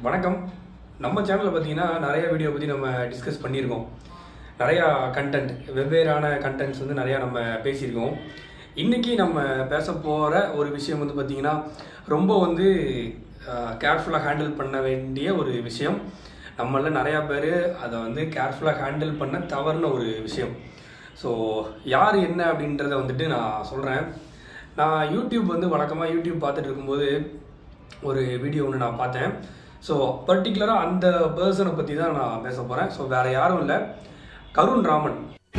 வணக்கம் நம்ம சேனலில் பார்த்தீங்கன்னா நிறைய வீடியோ பற்றி நம்ம டிஸ்கஸ் பண்ணியிருக்கோம் நிறையா கண்டென்ட் வெவ்வேறான கண்டென்ட்ஸ் வந்து நிறையா நம்ம பேசியிருக்கோம் இன்றைக்கி நம்ம பேச போகிற ஒரு விஷயம் வந்து பார்த்திங்கன்னா ரொம்ப வந்து கேர்ஃபுல்லாக ஹேண்டில் பண்ண வேண்டிய ஒரு விஷயம் நம்மள நிறையா பேர் அதை வந்து கேர்ஃபுல்லாக ஹேண்டில் பண்ண தவறுன ஒரு விஷயம் ஸோ யார் என்ன அப்படின்றத வந்துட்டு நான் சொல்கிறேன் நான் யூடியூப் வந்து வழக்கமாக யூடியூப் பார்த்துட்டு இருக்கும்போது ஒரு வீடியோ ஒன்று நான் பார்த்தேன் ஸோ பர்டிகுலராக அந்த பர்சனை பற்றி தான் நான் பேச போகிறேன் ஸோ வேறு யாரும் இல்லை கருண் ராமன்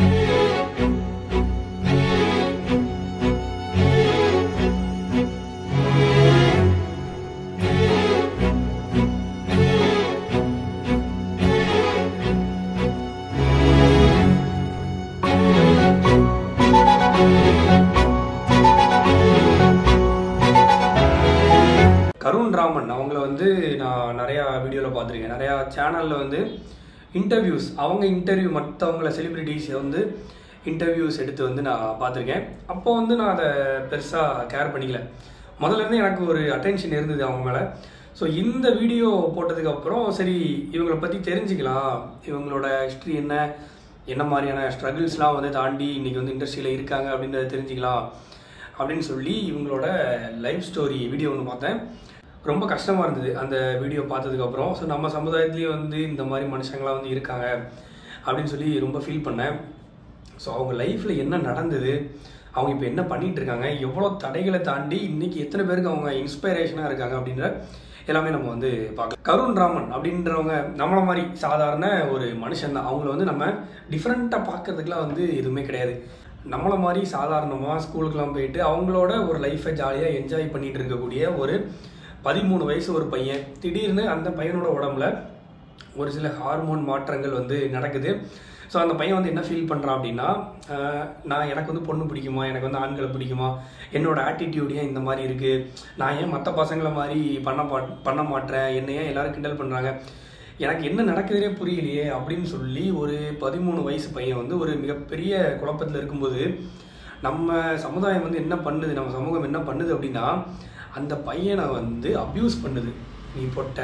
கருண் ராமன் அவங்கள வந்து நான் நிறையா வீடியோவில் பார்த்துருக்கேன் நிறையா சேனலில் வந்து இன்டர்வியூஸ் அவங்க இன்டர்வியூ மற்றவங்கள செலிப்ரிட்டிஸ் வந்து இன்டர்வியூஸ் எடுத்து வந்து நான் பார்த்துருக்கேன் அப்போ வந்து நான் அதை பெருசாக கேர் பண்ணிக்கல முதல்ல இருந்து எனக்கு ஒரு அட்டென்ஷன் இருந்தது அவங்க மேலே ஸோ இந்த வீடியோ போட்டதுக்கப்புறம் சரி இவங்களை பற்றி தெரிஞ்சுக்கலாம் இவங்களோட ஹிஸ்ட்ரி என்ன என்ன மாதிரியான ஸ்ட்ரகிள்ஸ்லாம் வந்து தாண்டி இன்றைக்கி வந்து இண்டஸ்ட்ரியில் இருக்காங்க அப்படின்றத தெரிஞ்சுக்கலாம் அப்படின்னு சொல்லி இவங்களோட லைஃப் ஸ்டோரி வீடியோ ஒன்று பார்த்தேன் ரொம்ப கஷ்டமாக இருந்தது அந்த வீடியோ பார்த்ததுக்கப்புறம் ஸோ நம்ம சமுதாயத்துலேயும் வந்து இந்த மாதிரி மனுஷங்களாம் வந்து இருக்காங்க அப்படின்னு சொல்லி ரொம்ப ஃபீல் பண்ணேன் ஸோ அவங்க லைஃப்பில் என்ன நடந்தது அவங்க இப்போ என்ன பண்ணிட்டு இருக்காங்க எவ்வளோ தடைகளை தாண்டி இன்னைக்கு எத்தனை பேருக்கு அவங்க இன்ஸ்பைரேஷனாக இருக்காங்க அப்படின்ற எல்லாமே நம்ம வந்து பார்க்கலாம் கருண் ராமன் அப்படின்றவங்க நம்மள மாதிரி சாதாரண ஒரு மனுஷன் தான் அவங்கள வந்து நம்ம டிஃப்ரெண்ட்டாக பார்க்கறதுக்குலாம் வந்து எதுவுமே கிடையாது நம்மள மாதிரி சாதாரணமாக ஸ்கூலுக்குலாம் போயிட்டு அவங்களோட ஒரு லைஃப்பை ஜாலியாக என்ஜாய் பண்ணிட்டு இருக்கக்கூடிய ஒரு பதிமூணு வயசு ஒரு பையன் திடீர்னு அந்த பையனோட உடம்புல ஒரு சில ஹார்மோன் மாற்றங்கள் வந்து நடக்குது ஸோ அந்த பையன் வந்து என்ன ஃபீல் பண்ணுறான் அப்படின்னா ஆஹ், நான் எனக்கு வந்து பொண்ணு பிடிக்குமா எனக்கு வந்து ஆண்களை பிடிக்குமா என்னோட ஆட்டிடியூட் ஏன் இந்த மாதிரி இருக்குது நான் ஏன் மற்ற பசங்களை மாதிரி பண்ண பா பண்ண மாட்டேன் என்னை ஏன் எல்லாரும் கிண்டல் பண்ணுறாங்க எனக்கு என்ன நடக்குதுனே புரியலையே அப்படின்னு சொல்லி ஒரு பதிமூணு வயசு பையன் வந்து ஒரு மிகப்பெரிய குழப்பத்தில் இருக்கும்போது நம்ம சமுதாயம் வந்து என்ன பண்ணுது நம்ம சமூகம் என்ன பண்ணுது அப்படின்னா அந்த பையனை வந்து அப்யூஸ் பண்ணுது நீ பொட்ட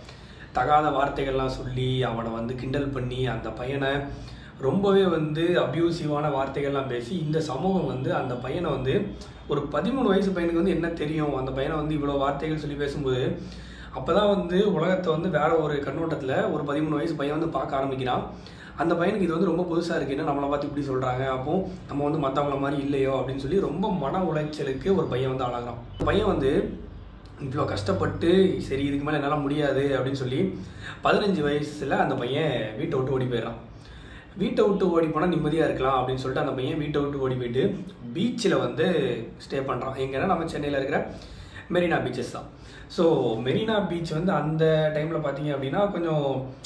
தகாத வார்த்தைகள்லாம் சொல்லி அவனை வந்து கிண்டல் பண்ணி அந்த பையனை ரொம்பவே வந்து அப்யூசிவான வார்த்தைகள்லாம் பேசி இந்த சமூகம் வந்து அந்த பையனை வந்து ஒரு பதிமூணு வயசு பையனுக்கு வந்து என்ன தெரியும் அந்த பையனை வந்து இவ்வளோ வார்த்தைகள் சொல்லி பேசும்போது அப்போ தான் வந்து உலகத்தை வந்து வேற ஒரு கண்ணோட்டத்தில் ஒரு பதிமூணு வயசு பையன் வந்து பார்க்க ஆரம்பிக்கிறான் அந்த பையனுக்கு இது வந்து ரொம்ப புதுசாக இருக்கு என்ன நம்மளை பார்த்து இப்படி சொல்கிறாங்க அப்போ நம்ம வந்து மற்றவங்கள மாதிரி இல்லையோ அப்படின்னு சொல்லி ரொம்ப மன உளைச்சலுக்கு ஒரு பையன் வந்து ஆளாகிறான் பையன் வந்து இவ்வளோ கஷ்டப்பட்டு சரி இதுக்கு மேலே என்னால் முடியாது அப்படின்னு சொல்லி பதினஞ்சு வயசில் அந்த பையன் வீட்டை விட்டு ஓடி போயிடுறான் வீட்டை விட்டு ஓடி போனால் நிம்மதியாக இருக்கலாம் அப்படின்னு சொல்லிட்டு அந்த பையன் வீட்டை விட்டு ஓடி போயிட்டு பீச்சில் வந்து ஸ்டே பண்ணுறான் எங்கன்னா நம்ம சென்னையில் இருக்கிற மெரினா பீச்சஸ் தான் ஸோ மெரினா பீச் வந்து அந்த டைமில் பார்த்தீங்க அப்படின்னா கொஞ்சம்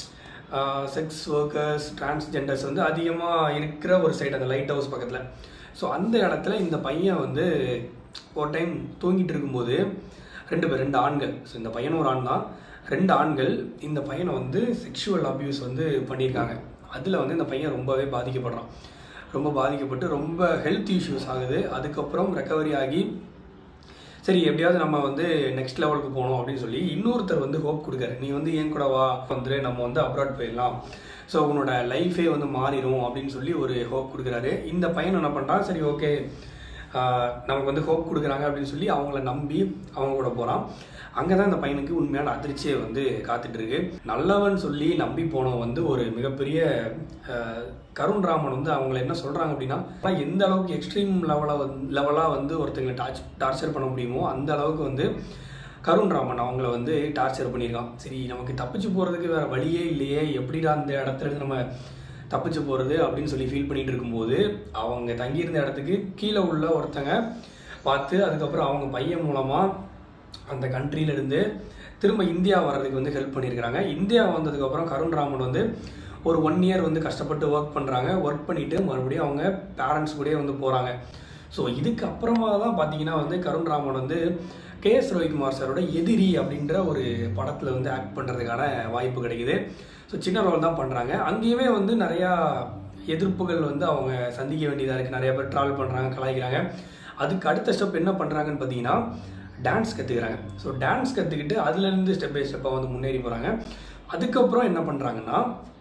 செக்ஸ் ஒர்க்கர்ஸ் டிரான்ஸ்ஜெண்டர்ஸ் வந்து அதிகமாக இருக்கிற ஒரு சைடு அந்த லைட் ஹவுஸ் பக்கத்தில் ஸோ அந்த இடத்துல இந்த பையன் வந்து ஒரு டைம் தூங்கிட்டு இருக்கும்போது ரெண்டு பேர் ரெண்டு ஆண்கள் ஸோ இந்த பையனும் ஒரு ஆண் தான் ரெண்டு ஆண்கள் இந்த பையனை வந்து செக்ஷுவல் அபியூஸ் வந்து பண்ணியிருக்காங்க அதில் வந்து இந்த பையன் ரொம்பவே பாதிக்கப்படுறான் ரொம்ப பாதிக்கப்பட்டு ரொம்ப ஹெல்த் இஷ்யூஸ் ஆகுது அதுக்கப்புறம் ரெக்கவரி ஆகி சரி எப்படியாவது நம்ம வந்து நெக்ஸ்ட் லெவலுக்கு போகணும் அப்படின்னு சொல்லி இன்னொருத்தர் வந்து ஹோப் கொடுக்காரு நீ வந்து ஏன் கூட வா வந்துட்டு நம்ம வந்து அப்ராட் போயிடலாம் ஸோ உன்னோட லைஃபே வந்து மாறிடும் அப்படின்னு சொல்லி ஒரு ஹோப் கொடுக்குறாரு இந்த பையன் என்ன பண்ணுறான் சரி ஓகே நமக்கு வந்து ஹோப் கொடுக்குறாங்க அப்படின்னு சொல்லி அவங்கள நம்பி அவங்க கூட போகிறான் அங்கே தான் இந்த பையனுக்கு உண்மையான அதிர்ச்சியை வந்து காத்துட்டு இருக்கு நல்லவன் சொல்லி நம்பி போனவன் வந்து ஒரு மிகப்பெரிய ஆஹ், கருண் ராமன் வந்து அவங்கள என்ன சொல்கிறாங்க அப்படின்னா ஆனா எந்த அளவுக்கு எக்ஸ்ட்ரீம் லெவலாக வந்து லெவலாக வந்து ஒருத்தங்களை டார்ச் டார்ச்சர் பண்ண முடியுமோ அந்த அளவுக்கு வந்து கருண் ராமன் அவங்கள வந்து டார்ச்சர் பண்ணியிருக்கான் சரி நமக்கு தப்பிச்சு போகிறதுக்கு வேறு வழியே இல்லையே எப்படிடா அந்த இடத்துல இருந்து நம்ம தப்பிச்சு போகிறது அப்படின்னு சொல்லி ஃபீல் பண்ணிட்டு இருக்கும்போது அவங்க தங்கியிருந்த இடத்துக்கு கீழே உள்ள ஒருத்தங்க பார்த்து அதுக்கப்புறம் அவங்க பையன் மூலமாக அந்த countryல இருந்து திரும்ப இந்தியா வர்றதுக்கு வந்து ஹெல்ப் பண்ணியிருக்கிறாங்க இந்தியா வந்ததுக்கப்புறம் கருண் ராமன் வந்து ஒரு ஒன் இயர் வந்து கஷ்டப்பட்டு ஒர்க் பண்ணுறாங்க ஒர்க் பண்ணிவிட்டு மறுபடியும் அவங்க பேரண்ட்ஸ் கூடயே வந்து போகிறாங்க ஸோ இதுக்கு அப்புறமா தான் பார்த்தீங்கன்னா வந்து கருண் ராமன் வந்து கே எஸ் ரவிக்குமார் சாரோட எதிரி அப்படின்ற ஒரு படத்தில் வந்து ஆக்ட் பண்ணுறதுக்கான வாய்ப்பு கிடைக்குது ஸோ சின்ன ரோல் தான் பண்ணுறாங்க அங்கேயுமே வந்து நிறையா எதிர்ப்புகள் வந்து அவங்க சந்திக்க வேண்டியதாக இருக்குது நிறைய பேர் ட்ராவல் பண்ணுறாங்க கலாய்க்கிறாங்க அதுக்கு அடுத்த ஸ்டெப் என்ன பண்ணுறாங்கன்னு பார்த்தீங்கன்னா டான்ஸ் கற்றுக்கிறாங்க ஸோ டான்ஸ் கற்றுக்கிட்டு அதுலேருந்து ஸ்டெப் பை ஸ்டெப்பாக வந்து முன்னேறி போகிறாங்க அதுக்கப்புறம் என்ன பண்ணுறாங்கன்னா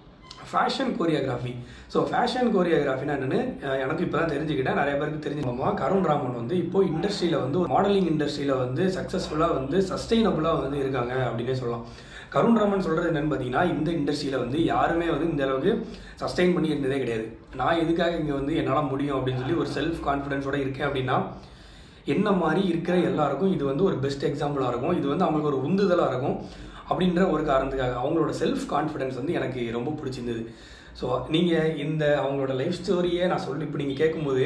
ஃபேஷன் கோரியோகிராஃபி ஸோ ஃபேஷன் கோரியோகிராஃபினா என்னென்னு எனக்கு இப்போ தான் தெரிஞ்சுக்கிட்டேன் நிறைய பேருக்கு தெரிஞ்சுக்கோமா கருண் ராமன் வந்து இப்போ இண்டஸ்ட்ரியில் வந்து மாடலிங் இண்டஸ்ட்ரியில் வந்து சக்ஸஸ்ஃபுல்லாக வந்து சஸ்டெயினபுளாக வந்து இருக்காங்க அப்படின்னே சொல்லலாம் கருண் ராமன் சொல்கிறது என்னென்னு பார்த்தீங்கன்னா இந்த இண்டஸ்ட்ரியில் வந்து யாருமே வந்து இந்த அளவுக்கு சஸ்டெயின் பண்ணி இருந்ததே கிடையாது நான் எதுக்காக இங்கே வந்து என்னால் முடியும் அப்படின்னு சொல்லி ஒரு செல்ஃப் கான்ஃபிடென்ஸோட இருக்கேன் அப்படின்னா என்ன மாதிரி இருக்கிற எல்லாருக்கும் இது வந்து ஒரு பெஸ்ட் எக்ஸாம்பிளாக இருக்கும் இது வந்து அவங்களுக்கு ஒரு உந்துதலாக இருக்கும் அப்படின்ற ஒரு காரணத்துக்காக அவங்களோட செல்ஃப் கான்ஃபிடென்ஸ் வந்து எனக்கு ரொம்ப பிடிச்சிருந்தது ஸோ நீங்கள் இந்த அவங்களோட லைஃப் ஸ்டோரியை நான் சொல்லி இப்போ நீங்கள் கேட்கும்போது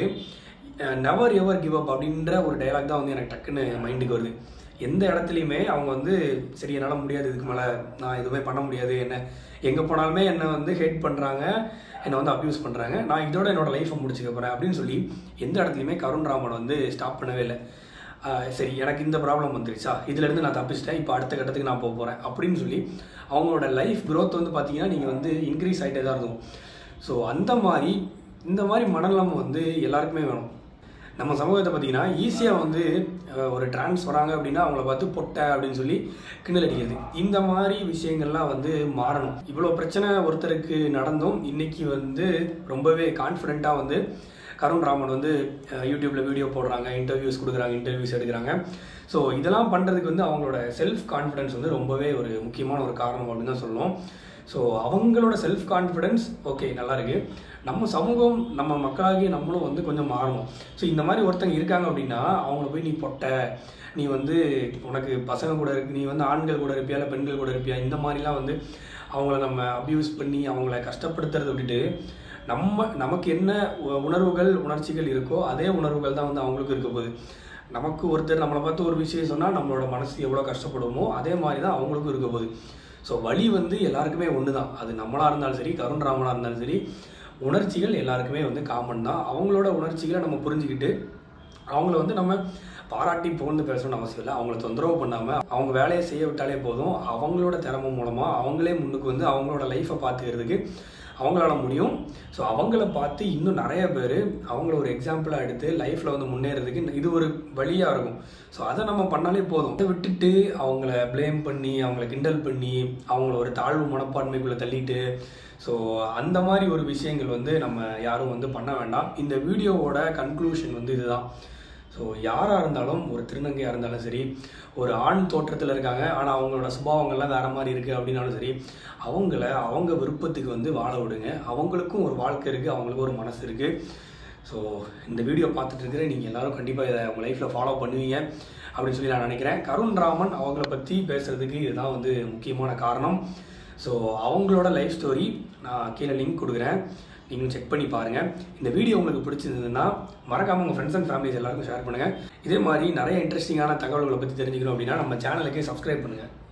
நெவர் எவர் கிவ் அப் அப்படின்ற ஒரு டைலாக் தான் வந்து எனக்கு டக்குன்னு மைண்டுக்கு வருது எந்த இடத்துலையுமே அவங்க வந்து சரி என்னால் முடியாது இதுக்கு மேலே நான் எதுவுமே பண்ண முடியாது என்ன எங்கே போனாலுமே என்னை வந்து ஹேட் பண்ணுறாங்க என்னை வந்து அப்யூஸ் பண்ணுறாங்க நான் இதோட என்னோட லைஃப்பை முடிச்சுக்க போகிறேன் அப்படின்னு சொல்லி எந்த இடத்துலையுமே கருண் ராமன் வந்து ஸ்டாப் பண்ணவே இல்லை ஆஹ் சரி எனக்கு இந்த ப்ராப்ளம் வந்துருச்சா இதுலேருந்து நான் தப்பிச்சிட்டேன் இப்போ அடுத்த கட்டத்துக்கு நான் போக போகிறேன் அப்படின்னு சொல்லி அவங்களோட லைஃப் growth வந்து பார்த்தீங்கன்னா நீங்கள் வந்து இன்க்ரீஸ் ஆகிட்டே தான் இருக்கும் ஸோ அந்த மாதிரி இந்த மாதிரி மனநலம் வந்து எல்லாருக்குமே வேணும் நம்ம சமூகத்தை பார்த்தீங்கன்னா ஈஸியாக வந்து அஹ், ஒரு டிரான்ஸ் வராங்க அப்படின்னா அவங்கள பார்த்து பொட்டை அப்படின்னு சொல்லி கிண்டல் அடிக்கிறது இந்த மாதிரி விஷயங்கள்லாம் வந்து மாறணும் இவ்வளோ பிரச்சனை ஒருத்தருக்கு நடந்தும் இன்னைக்கு வந்து ரொம்பவே கான்ஃபிடென்ட்டாக வந்து கருண் ராமன் வந்து அஹ், யூடியூப்ல வீடியோ போடுறாங்க இன்டர்வியூஸ் கொடுக்குறாங்க இன்டர்வியூஸ் எடுக்கிறாங்க ஸோ இதெல்லாம் பண்ணுறதுக்கு வந்து அவங்களோட செல்ஃப் கான்ஃபிடன்ஸ் வந்து ரொம்பவே ஒரு முக்கியமான ஒரு காரணம் அப்படின்னு தான் சொல்லணும் ஸோ அவங்களோட செல்ஃப் கான்ஃபிடன்ஸ் ஓகே நல்லா இருக்கு நம்ம சமூகம் நம்ம மக்களாகி நம்மளும் வந்து கொஞ்சம் மாறணும் ஸோ இந்த மாதிரி ஒருத்தங்க இருக்காங்க அப்படின்னா அவங்கள போய் நீ பொட்டை நீ வந்து உனக்கு பசங்க கூட இருக்கு நீ வந்து ஆண்கள் கூட இருப்பியா இல்லை பெண்கள் கூட இருப்பியா இந்த மாதிரிலாம் வந்து அவங்கள நம்ம அப்யூஸ் பண்ணி அவங்கள கஷ்டப்படுத்துறதை விட்டுட்டு நம்ம நமக்கு என்ன உ- உணர்வுகள் உணர்ச்சிகள் இருக்கோ அதே உணர்வுகள் தான் வந்து அவங்களுக்கும் இருக்க போகுது நமக்கு ஒருத்தர் நம்மளை பார்த்து ஒரு விஷயம் சொன்னால் நம்மளோட மனசு எவ்வளோ கஷ்டப்படுமோ அதே மாதிரி தான் அவங்களுக்கும் இருக்க போகுது ஸோ வழி வந்து எல்லாருக்குமே ஒன்று தான் அது நம்மளாக இருந்தாலும் சரி கருண் ராமனாக இருந்தாலும் சரி உணர்ச்சிகள் எல்லாருக்குமே வந்து காமன் தான் அவங்களோட உணர்ச்சிகளை நம்ம புரிஞ்சுக்கிட்டு அவங்கள வந்து நம்ம பாராட்டி புகழ்ந்து பேசணும்னு அவசியம் இல்லை அவங்கள தொந்தரவு பண்ணாமல் அவங்க வேலையை செய்ய விட்டாலே போதும் அவங்களோட திறமை மூலமாக அவங்களே முன்னுக்கு வந்து அவங்களோட லைஃப்பை பார்த்துக்கிறதுக்கு அவங்களால முடியும் ஸோ அவங்கள பார்த்து இன்னும் நிறைய பேர் அவங்கள ஒரு எக்ஸாம்பிளாக எடுத்து லைஃப்பில் வந்து முன்னேறதுக்கு இது ஒரு வழியாக இருக்கும் ஸோ அதை நம்ம பண்ணாலே போதும் அதை விட்டுட்டு அவங்கள ப்ளேம் பண்ணி அவங்கள கிண்டல் பண்ணி அவங்கள ஒரு தாழ்வு மனப்பான்மைக்குள்ளே தள்ளிட்டு ஸோ அந்த மாதிரி ஒரு விஷயங்கள் வந்து நம்ம யாரும் வந்து பண்ண வேண்டாம் இந்த வீடியோவோட கன்க்ளூஷன் வந்து இதுதான் ஸோ யாராக இருந்தாலும் ஒரு திருநங்கையாக இருந்தாலும் சரி ஒரு ஆண் தோற்றத்தில் இருக்காங்க ஆனால் அவங்களோட சுபாவங்கள்லாம் வேற மாதிரி இருக்குது அப்படின்னாலும் சரி அவங்கள அவங்க விருப்பத்துக்கு வந்து வாழ விடுங்க அவங்களுக்கும் ஒரு வாழ்க்கை இருக்குது அவங்களுக்கும் ஒரு மனசு இருக்குது ஸோ இந்த வீடியோ பார்த்துட்டு இருக்கிற நீங்கள் எல்லாரும் கண்டிப்பாக இதை உங்கள் லைஃப்பில் ஃபாலோ பண்ணுவீங்க அப்படின்னு சொல்லி நான் நினைக்கிறேன் கருண் ராமன் அவங்கள பற்றி பேசுகிறதுக்கு இதுதான் வந்து முக்கியமான காரணம் ஸோ அவங்களோட லைஃப் ஸ்டோரி நான் கீழே லிங்க் கொடுக்குறேன் நீங்களும் செக் பண்ணி பாருங்கள் இந்த வீடியோ உங்களுக்கு பிடிச்சிருந்ததுன்னா மறக்காமல் உங்கள் ஃப்ரெண்ட்ஸ் அண்ட் ஃபேமிலிஸ் எல்லாருக்கும் ஷேர் பண்ணுங்கள் இதே மாதிரி நிறைய இன்ட்ரெஸ்டிங்கான தகவல்களை பற்றி தெரிஞ்சுக்கணும் அப்படின்னா நம்ம சேனலுக்கே சப்ஸ்கிரைப் பண்ணுங்கள்